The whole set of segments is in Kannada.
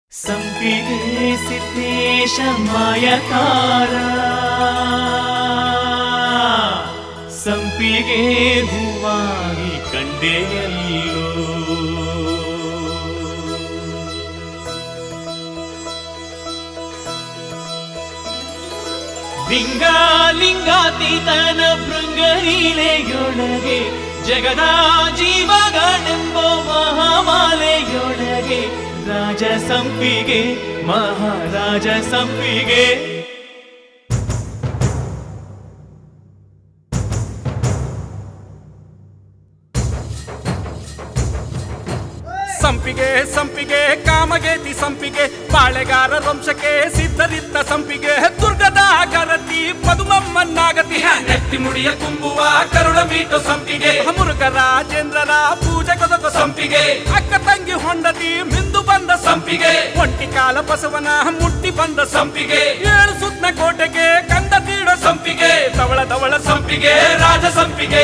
ಸಂಪಿಗೆ ಸಿದ್ದೇಶ ಮಾಯಕಾರ ಸಂಪಿಗೆ ಹೂವಾಗಿ ಕಂಡೆಯಲ್ಲೋ ಲಿಂಗ ಲಿಂಗಾತೀತನ ಭೃಂಗಲೀಲೆಯೊಳಗೆ ಜಗದ ಜೀವಗಳೆಂಬ ಮಹಾಮಾಲೆಯೊಳಗೆ ರಾಜ ಸಂಪಿಗೆ ಮಹಾರಾಜ ಸಂಪಿಗೆ ಸಂಪಿಗೆ ಸಂಪಿಗೆ ಕಾಮಗೇತಿ ಸಂಪಿಗೆ ಬಾಳೆಗಾರ ವಂಶಕ್ಕೆ ಸಿದ್ಧರಿದ್ದ ಸಂಪಿಗೆ ದುರ್ಗದ ಗರತಿ ಪದುಮಮ್ಮನ್ನಾಗತಿ ನೆತ್ತಿ ಮುಡಿಯ ತುಂಬುವ ಕರುಳ ಮೀಟು ಸಂಪಿಗೆ ಮುರುಘ ರಾಜೇಂದ್ರರ ಪೂಜೆ ಕೊದಕ ಸಂಪಿಗೆ ಅಕ್ಕ ತಂಗಿ ಹೊಂಡತಿ ಮಿಂದು ಬಂದ ಸಂಪಿಗೆ ಒಂಟಿ ಕಾಲ ಬಸವನ ಮುಟ್ಟಿ ಬಂದ ಸಂಪಿಗೆ ಏಳು ಸುತ್ತ ಕೋಟೆಗೆ ಕಂದ ತೀಡೋ ಸಂಪಿಗೆ ತವಳ ತವಳ ಸಂಪಿಗೆ ರಾಜ ಸಂಪಿಗೆ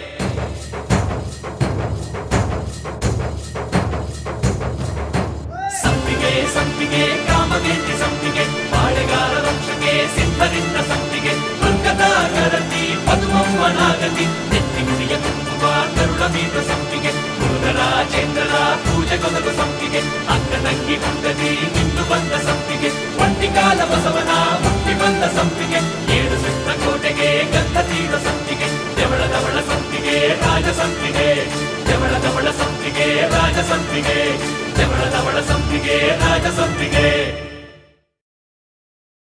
ಸಂಪಿಗೆ ಸಂಪಿಗೆ ಕಾಮಗೇತಿ ಸಂಪಿಗೆ ಬಾಳೆಗಾರ ವಂಶಕ್ಕೆ ಸಿದ್ಧರಿದ್ದ ಸಂಪಿಗೆ ದುರ್ಗದ ಗರತಿ ಪದ್ಮಮ್ಮನಾಗತಿ ನೆತ್ತಿ ಮುಡಿಯ ತುಂಬುವ ಕರುಳ ಮೀದ ಸಂಪಿಗೆ ರಾಜೇಂದ್ರರ ಪೂಜೆ ಕೊದಲು ಸಂಪಿಗೆ ಅಕ್ಕ ತಂಗಿ ಹೊಂದದಿ ನಿಂದು ಬಂದ ಸಂಪಿಗೆ ಒಂಟಿ ಕಾಲ ಬಸವನ ಹುಟ್ಟಿ ಬಂದ ಸಂಪಿಗೆ ಏಳು ಸುತ್ತ ಕೋಟೆಗೆ ಗಂಧ ತೀರ ಸಂಪಿಗೆ ದೇವಳ ದವಳ ಸಂಪಿಗೆ ರಾಜ ಸಂಪಿಗೆ ದೇವಳ ದವಳ ಸಂಪಿಗೆ ರಾಜ ಸಂಪಿಗೆ ದೇವಳ ದವಳ ಸಂಪಿಗೆ ರಾಜ ಸಂಪಿಗೆ